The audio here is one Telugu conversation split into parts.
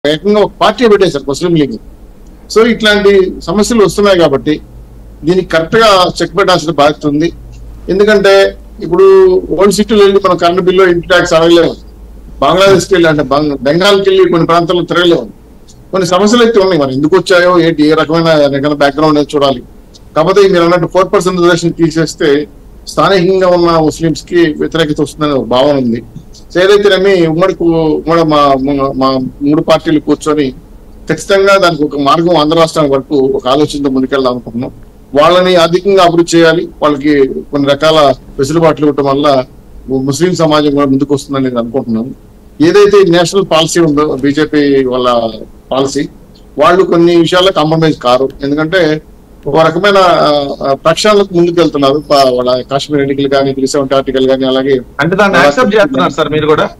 ఏకంగా ఒక పార్టీ పెట్టేశారు ముస్లిం లీగ్ సో ఇట్లాంటి సమస్యలు వస్తున్నాయి కాబట్టి దీనికి కరెక్ట్ గా చెక్ పెట్టాల్సిన బాధ్యత ఉంది ఎందుకంటే ఇప్పుడు ఓల్డ్ సిటీలో వెళ్ళి మనం కరెంట్ బిల్లు ఇంటి ట్యాక్స్ అడగలేము బంగ్లాదేశ్కి వెళ్ళి అంటే బంగ్- బెంగాల్కి వెళ్ళి కొన్ని ప్రాంతాల్లో తిరగలేము కొన్ని సమస్యలు అయితే ఉన్నాయి మరి ఎందుకు వచ్చాయో ఏంటి ఏ రకమైన రకాల బ్యాక్గ్రౌండ్ అనేది చూడాలి కాకపోతే మీరు అన్నట్టు ఫోర్ పర్సెంట్ రిజర్వేషన్ తీసేస్తే స్థానికంగా ఉన్న ముస్లింస్ కి వ్యతిరేకత వస్తుందనే ఒక భావన ఉంది సో ఏదైతేనేమి ఉమ్మడి కు- ఉమ్మడి మా మా- మా మూడు పార్టీలు కూర్చొని ఖచ్చితంగా దానికి ఒక మార్గం ఆంధ్ర రాష్ట్రం వరకు ఒక ఆలోచనతో ముందుకెళ్దాం అనుకుంటున్నాం వాళ్ళని అధికంగా అభివృద్ధి చేయాలి వాళ్ళకి కొన్ని రకాల వెసులుబాట్లు ఇవ్వటం వల్ల ముస్లిం సమాజం కూడా ముందుకు వస్తుందని నేను అనుకుంటున్నాను ఏదైతే నేషనల్ పాలసీ ఉందో బీజేపీ వాళ్ళ పాలసీ వాళ్ళు కొన్ని విషయాల్లో కాంప్రమైజ్ కారు ఎందుకంటే ఒక రకమైన ఆ, ఆ, ప్రక్షాళనకు ముందుకు వెళ్తున్నారు ప- వాళ్ళ కాశ్మీర్ ఎన్నికలు కానీ త్రీ సెవెంటీ ఆర్టికల్ కానీ అలాగే అంటే దాన్ని యాక్సెప్ట్ చేస్తున్నారు సార్ మీరు కూడా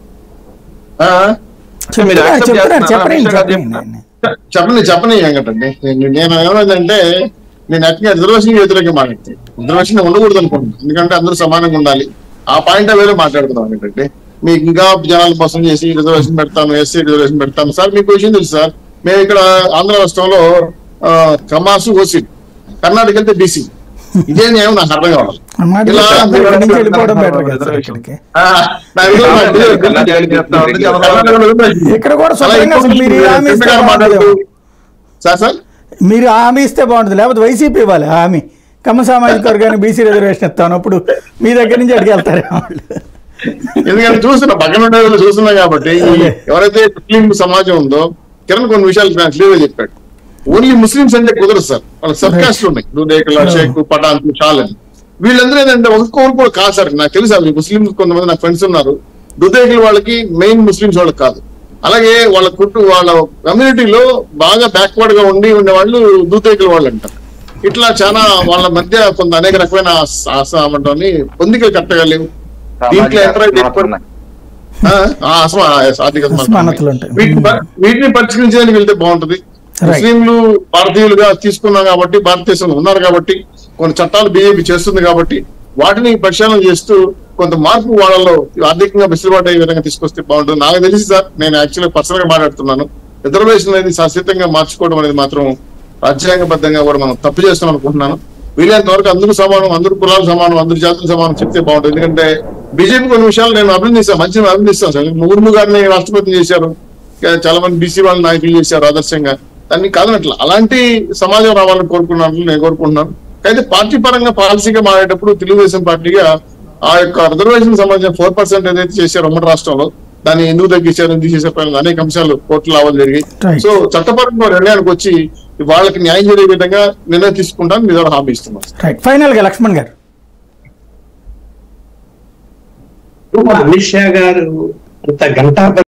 ఆ, అంటే మీరు చెప్తున్నారు accept చెప్తున్నారు చేస్తున్నారా? చెప్పండి అమిత్ షా గారు చెప్పండి చెప్తున్నారు. చెప్పండి చెప్పండి వెంకటండి నేను నేను ఏమైందంటే నేను అట్లా రిజర్వేషన్ వ్యతిరేకంగా మాట్లాడుతాను రిజర్వేషన్ ఉండకూడదు అనుకుంటున్నాను ఎందుకంటే అందరూ సమానంగా ఉండాలి ఆ పాయింట్ వేరే మాట్లాడుతున్నాం ఏంటంటే మీకు ఇంకా జనాలు మోసం చేసి రిజర్వేషన్ పెడతాను ఎస్సీ రిజర్వేషన్ పెడతాను సార్ మీకు విషయం తెలుసు సార్ మేము ఇక్కడ ఆంధ్ర రాష్ట్రంలో ఆ, కమాసు ఓసీ కర్ణాటక వెళ్తే బీసీ ఇదే న్యాయం నాకు అర్థం కావాలి అన్నమాట ఇలా ఇక్కడి నుంచి మీరు వెళ్ళిపోవడం అంటున్నారు బెటర్ కదా సార్ రిజర్వేషన్. ఇక్కడికి ఆ, నా విలువ నాకు తెలియదు. కర్ణాటక వెళ్తే చెప్తా ఉంది, చంద్రబాబు కర్ణాటకలో రిజర్వేషన్. ఇక్కడ కూడా అలా స్వతంత్రంగా ఇంకొకటి మీరు మీరు హామీ ఇస్తే గారు మాట్లాడుతూ బాగుంటుంది. సార్ సార్ మీరు హామీ ఇస్తే బాగుంటుంది లేకపోతే వైసీపీ ఇవ్వాలి హామీ కమ్మ సామాజిక వర్గానికి బీసీ రిజర్వేషన్ ఇస్తాను అప్పుడు మీ దగ్గర నుంచి అడిగి వెళ్తారు వాళ్ళు ఎందుకంటే చూస్తున్నా పక్కన ఉండే వాళ్ళు చూస్తున్నాం కాబట్టి ఈ ఎవరైతే ముస్లిం సమాజం ఉందో కిరణ్ కొన్ని విషయాలు క్లియర్ గా చెప్పాడు ఓన్లీ ముస్లిమ్స్ అంటే కుదరదు సార్ వాళ్ళకి సబ్ కాస్ట్లు ఉన్నాయి దుదేకల షేక్ పఠాన్ షాల్ అని వీళ్ళందరూ ఏంటంటే ఒక్కొక్కరు కూడా కాదు సార్ నాకు తెలుసు అవి ముస్లిం కొంతమంది నా ఫ్రెండ్స్ ఉన్నారు దుదేకుల వాళ్ళకి మెయిన్ ముస్లిమ్స్ వాళ్ళకి కాదు అలాగే వాళ్ళ కుట్టు వాళ్ళ కమ్యూనిటీలో బాగా బ్యాక్వర్డ్ గా ఉండి ఉండే వాళ్ళు దూతేకుల వాళ్ళు అంటారు ఇట్లా చాలా వాళ్ళ మధ్య కొంత అనేక రకమైన ఆసామంటాన్ని పొందికలు కట్టగలేవు దీంట్లో ఎంటర్ అయితే ఎక్కువ- ఆ, ఆ, అసమా- ఆర్థిక అసమానతలు అసమానతలు ఉంటాయి. వీటిని ప- వీటిని పరిష్కరించడానికి వెళ్తే బాగుంటది Right. ముస్లింలు భారతీయులుగా తీసుకున్నాం కాబట్టి భారతదేశంలో ఉన్నారు కాబట్టి కొన్ని చట్టాలు బీజేపీ చేస్తుంది కాబట్టి వాటిని ప్రక్షాళన చేస్తూ కొంత మార్పు వాళ్ళలో ఆర్థికంగా వెసులుబాటు అయ్యే విధంగా తీసుకొస్తే బాగుంటుంది నాకు తెలిసి సార్ నేను యాక్చువల్గా పర్సనల్ గా మాట్లాడుతున్నాను రిజర్వేషన్ అనేది శాశ్వతంగా మార్చుకోవడం అనేది మాత్రం రాజ్యాంగబద్ధంగా కూడా మనం తప్పు చేస్తున్నాం అనుకుంటున్నాను వీలైనంత వరకు అందరూ సమానం అందరూ కులాలు సమానం అందరు జాతులు సమానం చెప్తే బాగుంటుంది ఎందుకంటే బీజేపీ కొన్ని విషయాలు నేను అభినందిస్తాను మంచిగా అభినందిస్తాను సార్ ముర్ము గారిని రాష్ట్రపతి చేశారు ఇంకా చాలా మంది బీసీ వాళ్ళ నాయకులు చేశారు ఆదర్శంగా దాన్ని కాదనట్ల అలాంటి సమాజం రావాలని కోరుకున్నాను నేను కోరుకుంటున్నాను అయితే పార్టీ పరంగా పాలసీగా మారేటప్పుడు తెలుగుదేశం పార్టీగా ఆ యొక్క రిజర్వేషన్ సంబంధించిన ఫోర్ పర్సెంట్ ఏదైతే చేశారో ఉమ్మడి రాష్ట్రంలో దాన్ని ఎందుకు తగ్గించారు ఎందుకు చేసే పైన అనేక అంశాలు కోర్టులు లావాలు జరిగాయి Right. సో చట్టపరంగా నిర్ణయానికి వచ్చి వాళ్ళకి న్యాయం జరిగే విధంగా నిర్ణయం తీసుకుంటాను మీద హామీ ఇస్తున్నాను రైట్ ఫైనల్ గా లక్ష్మణ్ గారు అమిత్ షా గారు అంత గంటా